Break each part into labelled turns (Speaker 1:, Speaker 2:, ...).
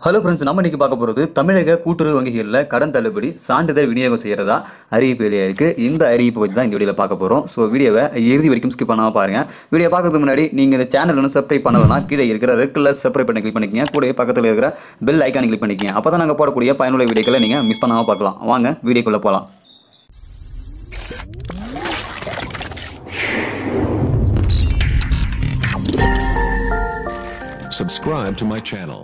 Speaker 1: Hello friends நம்ம இன்னைக்கு பார்க்க போகிறது தமிழக கூட்டுறவு வங்கிகளில் கடன் தள்ளுபடி சான்றிதழ் விநியோகம் செய்கிறதா அறிவிப்பு வெளியாக இருக்குது இந்த அறிவிப்பு பற்றி தான் இந்த வீடியோவில் பார்க்க போகிறோம் ஸோ வீடியோவை இறுதி வரைக்கும் ஸ்கிப் பண்ணாமல் பாருங்கள் வீடியோ பார்க்கறதுக்கு முன்னாடி நீங்கள் இந்த சேனல் ஒன்று சப்ஸ்கிரைப் பண்ணலன்னா கீழே இருக்கிற ரெட் கலர் சப்ஸ்கிரைப் பண்ணி கிளிக் பண்ணிக்கங்க கூடவே பக்கத்தில் இருக்கிற பெல் ஐக்கானை கிளிக் பண்ணிக்கங்க அப்போ தான் நாங்கள் போடக்கூடிய பயனுள்ள வீடியோக்களை நீங்கள் மிஸ் பண்ணாமல் பார்க்கலாம் வாங்க வீடியோக்குள்ளே போகலாம்
Speaker 2: Subscribe to my channel.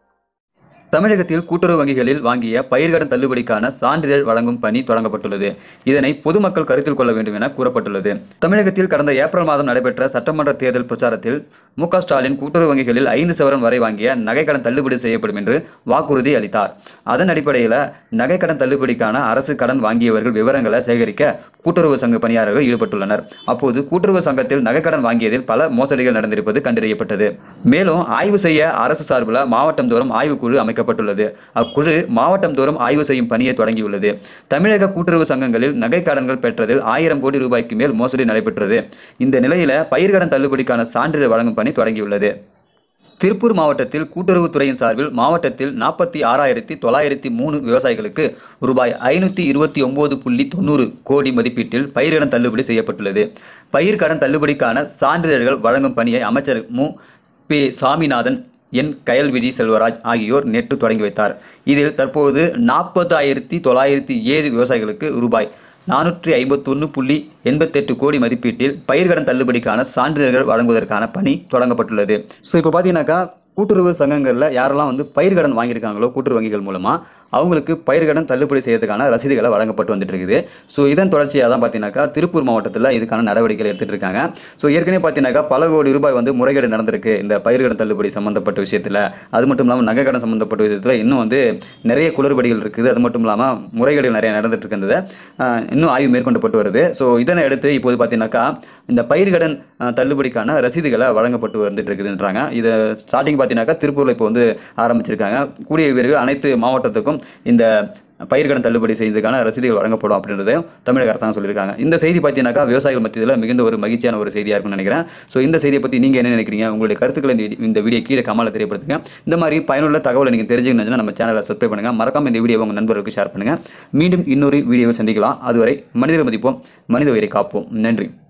Speaker 1: தமிழகத்தில் கூட்டுறவு வங்கிகளில் வாங்கிய பயிர்க்கடன் தள்ளுபடிக்கான சான்றிதழ் வழங்கும் பணி தொடங்கப்பட்டுள்ளது இதனை பொதுமக்கள் கருத்தில் கொள்ள வேண்டும் என கூறப்பட்டுள்ளது தமிழகத்தில் கடந்த ஏப்ரல் மாதம் நடைபெற்ற சட்டமன்ற தேர்தல் பிரச்சாரத்தில் மு க ஸ்டாலின் கூட்டுறவு வங்கிகளில் ஐந்து சவரன் வரை வாங்கிய நகைக்கடன் தள்ளுபடி செய்யப்படும் என்று வாக்குறுதி அளித்தார் அதன் அடிப்படையில் நகைக்கடன் தள்ளுபடிக்கான அரசு கடன் வாங்கியவர்கள் விவரங்களை சேகரிக்க கூட்டுறவு சங்க பணியாளர்கள் ஈடுபட்டுள்ளனர் அப்போது கூட்டுறவு சங்கத்தில் நகைக்கடன் வாங்கியதில் பல மோசடிகள் நடந்திருப்பது கண்டறியப்பட்டது மேலும் ஆய்வு செய்ய அரசு சார்பில் மாவட்டம் தோறும் ஆய்வுக்குழு அமைக்கப்பட்டுள்ளது அக்குழு மாவட்டம் தோறும் ஆய்வு செய்யும் பணியை தொடங்கியுள்ளது தமிழக கூட்டுறவு சங்கங்களில் நகைக்கடன்கள் பெற்றதில் ஆயிரம் கோடி ரூபாய்க்கு மேல் மோசடி நடைபெற்றது இந்த நிலையில பயிர்க்கடன் தள்ளுபடிக்கான சான்றிதழ் வழங்கும் பணி தொடங்கியுள்ளது திருப்பூர் மாவட்டத்தில் கூட்டுறவுத்துறையின் சார்பில் மாவட்டத்தில் நாற்பத்தி ஆறாயிரத்தி தொள்ளாயிரத்தி மூணு விவசாயிகளுக்கு ரூபாய் ஐநூற்றி இருபத்தி ஒம்பது புள்ளி தொண்ணூறு கோடி மதிப்பீட்டில் பயிர்க்கடன் தள்ளுபடி செய்யப்பட்டுள்ளது பயிர்க்கடன் தள்ளுபடிக்கான சான்றிதழ்கள் வழங்கும் பணியை அமைச்சர் மு பி சாமிநாதன் என் கயல்விழி செல்வராஜ் ஆகியோர் நேற்று தொடங்கி வைத்தார் இதில் தற்போது நாற்பதாயிரத்தி தொள்ளாயிரத்தி ஏழு விவசாயிகளுக்கு ரூபாய் நானூற்றி ஐம்பத்தொன்று புள்ளி எண்பத்தெட்டு கோடி மதிப்பீட்டில் பயிர்க்கடன் தள்ளுபடிக்கான சான்றிதழ்கள் வழங்குவதற்கான பணி தொடங்கப்பட்டுள்ளது ஸோ இப்போ பார்த்தீங்கன்னாக்கா கூட்டுறவு சங்கங்களில் யாரெல்லாம் வந்து பயிர்க்கடன் வாங்கியிருக்காங்களோ கூட்டுறவு வங்கிகள் மூலமாக அவங்களுக்கு பயிர்க்கடன் தள்ளுபடி செய்யறதுக்கான ரசீதுகளை வழங்கப்பட்டு வந்துட்டு இருக்குது ஸோ இதன் தொடர்ச்சியாக தான் பார்த்தீங்கன்னாக்கா திருப்பூர் மாவட்டத்தில் இதுக்கான நடவடிக்கைகள் எடுத்துகிட்டு இருக்காங்க ஸோ ஏற்கனவே பார்த்தீங்கன்னாக்கா பல கோடி ரூபாய் வந்து முறைகேடு நடந்திருக்கு இந்த பயிர்க்கடன் தள்ளுபடி சம்மந்தப்பட்ட விஷயத்தில் அது மட்டும் இல்லாமல் நகைக்கடன் சம்மந்தப்பட்ட விஷயத்தில் இன்னும் வந்து நிறைய குளறுபடிகள் இருக்குது அது மட்டும் இல்லாமல் முறைகேடுகள் நிறைய நடந்துட்டு இருக்கின்றதை ஆஹ், இன்னும் ஆய்வு மேற்கொள்ளப்பட்டு வருது ஸோ இதனை அடுத்து இப்போது பார்த்தீங்கன்னாக்கா இந்த பயிர்க்கடன் ஆஹ், தள்ளுபடிக்கான ரசீதுகளை வழங்கப்பட்டு வந்துட்டு இருக்குதுன்றாங்க இதை ஸ்டார்டிங் பார்த்தீங்கன்னாக்கா திருப்பூரில் இப்போ வந்து ஆரம்பிச்சிருக்காங்க கூடிய விரைவில் அனைத்து மாவட்டத்துக்கும் இந்த பயிர்க்கடன் தள்ளுபடி செய்வதற்கான ரசீதுகள் வழங்கப்படும் அப்படின்றதையும் தமிழக அரசாங்கம் சொல்லியிருக்காங்க இந்த செய்தி பார்த்தீங்கன்னாக்கா விவசாயிகள் மத்தியில் மிகுந்த ஒரு மகிழ்ச்சியான ஒரு செய்தியாக இருக்கும்னு நினைக்கிறேன் ஸோ இந்த செய்தியை பற்றி நீங்கள் என்ன நினைக்கிறீங்க உங்களுடைய கருத்துக்களை இந்த இந்த வீடியோ கீழே கமால தெரியப்படுத்துங்க இந்த மாதிரி பயனுள்ள தகவலை நீங்கள் தெரிஞ்சுக்கணும்னா நம்ம சேனலை சப்ஸ்கிரைப் பண்ணுங்கள் மறக்காம இந்த வீடியோ உங்கள் நண்பர்களுக்கு ஷேர் பண்ணுங்கள் மீண்டும் இன்னொரு வீடியோவை சந்திக்கலாம் அதுவரை மனிதரை மதிப்போம் மனித உயிரை காப்போம் நன்றி